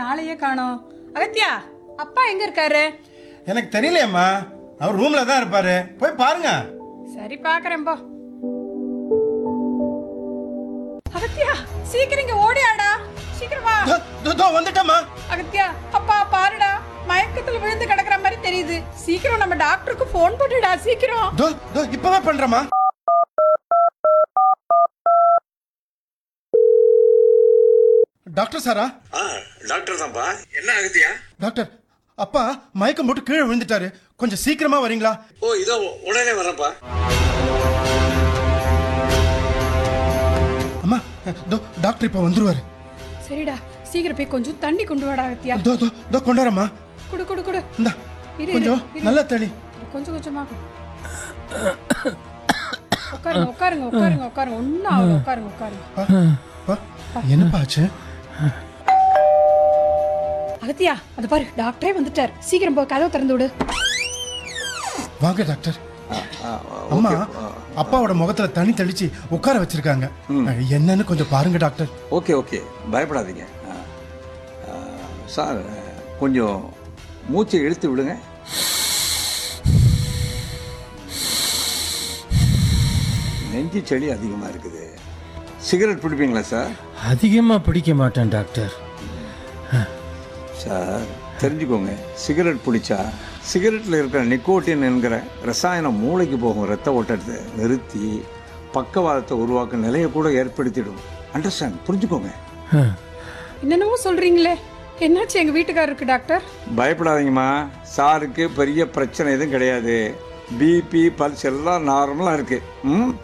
ஆளையே காணோம் அகத்தியா அப்பா எங்க இருக்காரு எனக்கு தெரியலையம்மா அவர் ரூம்ல தான் இருப்பாரு போய் பாருங்க சரி பாக்குறேன் போ அகத்தியா சீக்கிரம் இங்க ஓடியாடா சீக்கிரம் வா தோ, தோ, தோ வந்துட்டம்மா அகத்தியா அப்பா பாருடா மயக்கத்துல விழுந்து கிடக்குற மாதிரி தெரியுது சீக்கிரம் நம்ம டாக்டருக்கு ஃபோன் பண்ணுடா சீக்கிரம் தோ தோ இப்பவே பண்றேம்மா டாக்டர் சாரா ஆ டாக்டர் தான்ப்பா என்ன ஆகுதியா டாக்டர் அப்பா மயக்கம் போட்டு கீழே விழுந்துட்டாரு கொஞ்சம் சீக்கிரமா வரீங்களா ஓ இதோ உடனே வரேன்ப்பா அம்மா தோ டாக்டர் இப்ப வந்துருவாரு சரிடா சீக்கிரம் போய் கொஞ்சம் தண்ணி கொண்டு வாடா அகத்தியா தோ தோ தோ கொண்டாரம்மா குடு குடு குடு இந்தா இரு, கொஞ்சம் இரு. நல்ல தண்ணி கொஞ்சம் கொஞ்சமா உட்காருங்க உட்காருங்க உட்காருங்க உட்காருங்க ஒன்னும் ஆகல உட்காருங்க உட்காருங்க பா, பா, என்னப்பா ஆச்சு அகத்தியா அது பாரு டாக்டரே வந்துட்டார் சீக்கிரம் போ கதவை திறந்து விடு வாங்க டாக்டர் அம்மா அப்பாவோட முகத்துல தண்ணி தெளிச்சு உட்கார வச்சிருக்காங்க என்னன்னு கொஞ்சம் பாருங்க டாக்டர் ஓகே ஓகே பயப்படாதீங்க ஆ. ஆ, சார் கொஞ்சம் மூச்சை இழுத்து விடுங்க நெஞ்சு சளி அதிகமாக இருக்குது சிகரெட் பிடிப்பீங்களா சார் அதிகமாக பிடிக்க மாட்டேன் டாக்டர் சார் தெரிஞ்சுக்கோங்க சிகரெட் பிடிச்சா சிகரெட்டில் இருக்கிற நிக்கோட்டின் என்கிற ரசாயனம் மூளைக்கு போகும் ரத்த ஓட்டத்தை நிறுத்தி பக்கவாதத்தை உருவாக்கும் நிலையை கூட ஏற்படுத்திடும் அண்டர்ஸ்டாண்ட் புரிஞ்சுக்கோங்க என்னென்னமோ சொல்றீங்களே என்னாச்சு எங்க வீட்டுக்காரருக்கு டாக்டர் பயப்படாதீங்கம்மா சாருக்கு பெரிய பிரச்சனை எதுவும் கிடையாது பிபி பல்ஸ் எல்லாம் நார்மலாக இருக்கு ம்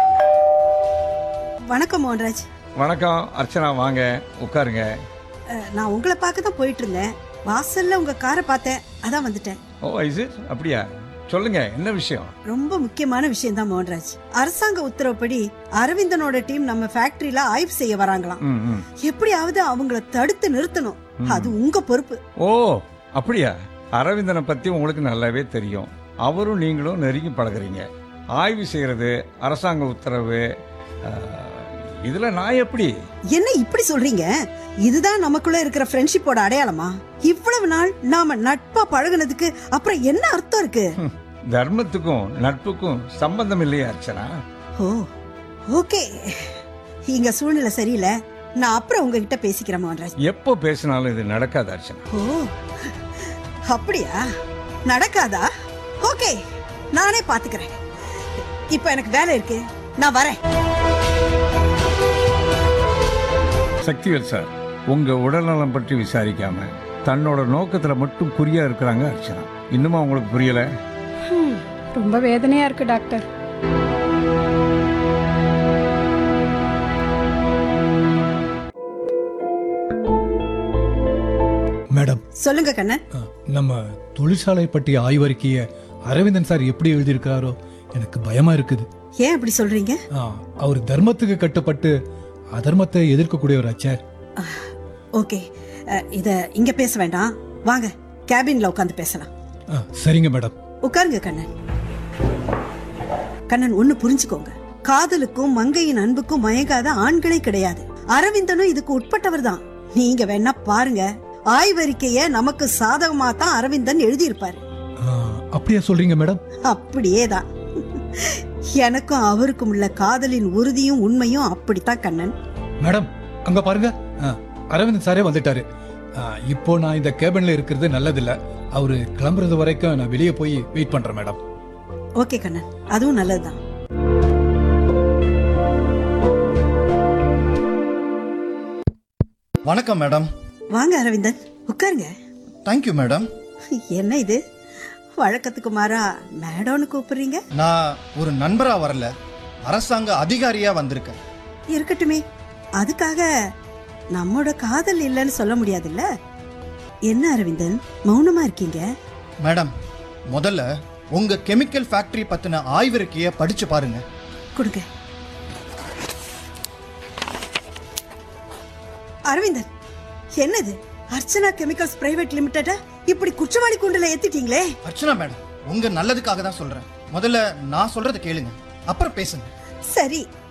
வணக்கம் மோகன்ராஜ் வணக்கம் அர்ச்சனா வாங்க உட்காருங்க அஹ், நான் உங்களை பார்க்க தான் போயிட்டு இருந்தேன் வாசல்ல உங்க காரை பார்த்தேன் அதான் வந்துட்டேன் ஓ இஸ் இட் அப்படியா சொல்லுங்க என்ன விஷயம் ரொம்ப முக்கியமான விஷயம் தான் மோகன்ராஜ் அரசாங்க உத்தரவுப்படி அரவிந்தனோட டீம் நம்ம ஃபேக்டரியில ஆய்வு செய்ய வராங்களாம் ம் ம் எப்படியாவது அவங்கள தடுத்து நிறுத்தணும் அது உங்க பொறுப்பு ஓ அப்படியா அரவிந்தனை பற்றி உங்களுக்கு நல்லாவே தெரியும் அவரும் நீங்களும் நெருங்கி பழகுறீங்க ஆய்வு செய்கிறது அரசாங்க உத்தரவு இதில் நான் எப்படி என்ன இப்படி சொல்றீங்க இதுதான் நமக்குள்ள இருக்கிற ஃப்ரெண்ட்ஷிப்போட அடையாளமா இவ்வளவு நாள் நாம நட்பா பழகுனதுக்கு அப்புறம் என்ன அர்த்தம் இருக்கு ஹம், தர்மத்துக்கும் நட்புக்கும் சம்பந்தம் இல்லையா அர்ச்சனா ஓ ஓகே இங்க சூழ்நிலை சரியில்லை நான் அப்புறம் உங்ககிட்ட பேசிக்கிறேன் மோகன்ராஜ் எப்போ பேசினாலும் இது நடக்காது அர்ச்சனா ஓ அப்படியா நடக்காதா ஓகே நானே பாத்துக்கிறேன் இப்போ எனக்கு வேலை இருக்கு நான் வரேன் சக்திவேல் சார் உங்க உடல்நலம் பற்றி விசாரிக்காம தன்னோட நோக்கத்துல மட்டும் குறியா இருக்கிறாங்க அர்ச்சனா இன்னுமா உங்களுக்கு புரியல ஹம், ரொம்ப வேதனையா இருக்கு டாக்டர் மேடம் சொல்லுங்க கண்ணன் அ, நம்ம தொழிற்சாலை பற்றிய ஆய்வறிக்கையை அரவிந்தன் சார் எப்படி எழுதியிருக்காரோ எனக்கு பயமா இருக்குது ஏன் அப்படி சொல்றீங்க ஆ, அவர் தர்மத்துக்கு கட்டுப்பட்டு அதர்மத்தை எதிர்க்கக்கூடியவராச்சே ஓகே அஹ், இத இங்க பேச வேண்டாம் வாங்க கேபின்ல உட்காந்து பேசலாம் ஆ, சரிங்க மேடம் உட்காருங்க கண்ணன் கண்ணன் ஒண்ணு புரிஞ்சுக்கோங்க காதலுக்கும் மங்கையின் அன்புக்கும் மயங்காத ஆண்களே கிடையாது அரவிந்தனும் இதுக்கு உட்பட்டவர் தான் நீங்க வேணா பாருங்க ஆய்வறிக்கைய நமக்கு சாதகமா தான் அரவிந்தன் எழுதியிருப்பாரு ஆ, அப்படியா சொல்றீங்க மேடம் அப்படியே தான் எனக்கும் அவருக்கும் உள்ள காதலின் உறுதியும் உண்மையும் அப்படித்தான் கண்ணன் மேடம் அங்க பாருங்க ஆ, அரவிந்தன் சாரே வந்துட்டாரு ஆ, இப்போ நான் இந்த கேபின்ல இருக்கிறது நல்லதில்ல அவரு கிளம்புறது வரைக்கும் நான் வெளியே போய் வெயிட் பண்றேன் மேடம் ஓகே கண்ணன் அதுவும் நல்லதுதான் வணக்கம் மேடம் வாங்க அரவிந்தன் உட்காருங்க தேங்க்யூ மேடம் என்ன இது வழக்கத்துக்கு மாறா மேடம்னு கூப்பிடுறீங்க நான் ஒரு நண்பரா வரல அரசாங்க அதிகாரியா வந்திருக்கேன் இருக்கட்டுமே அதுக்காக நம்மோட காதல் இல்லைன்னு சொல்ல முடியாதுல்ல என்ன அரவிந்தன் மௌனமா இருக்கீங்க மேடம் முதல்ல உங்க கெமிக்கல் ஃபேக்டரி பத்தின ஆய்வறிக்கையை படிச்சு பாருங்க கொடுங்க அரவிந்தன் என்னது அர்ச்சனா கெமிக்கல்ஸ் பிரைவேட் லிமிடெட இப்படி குற்றவாளி கூண்டுல ஏத்திட்டீங்களே அர்ச்சனா மேடம் உங்க நல்லதுக்காக தான் சொல்றேன் முதல்ல நான் சொல்றதை கேளுங்க அப்புறம் பேசுங்க சரி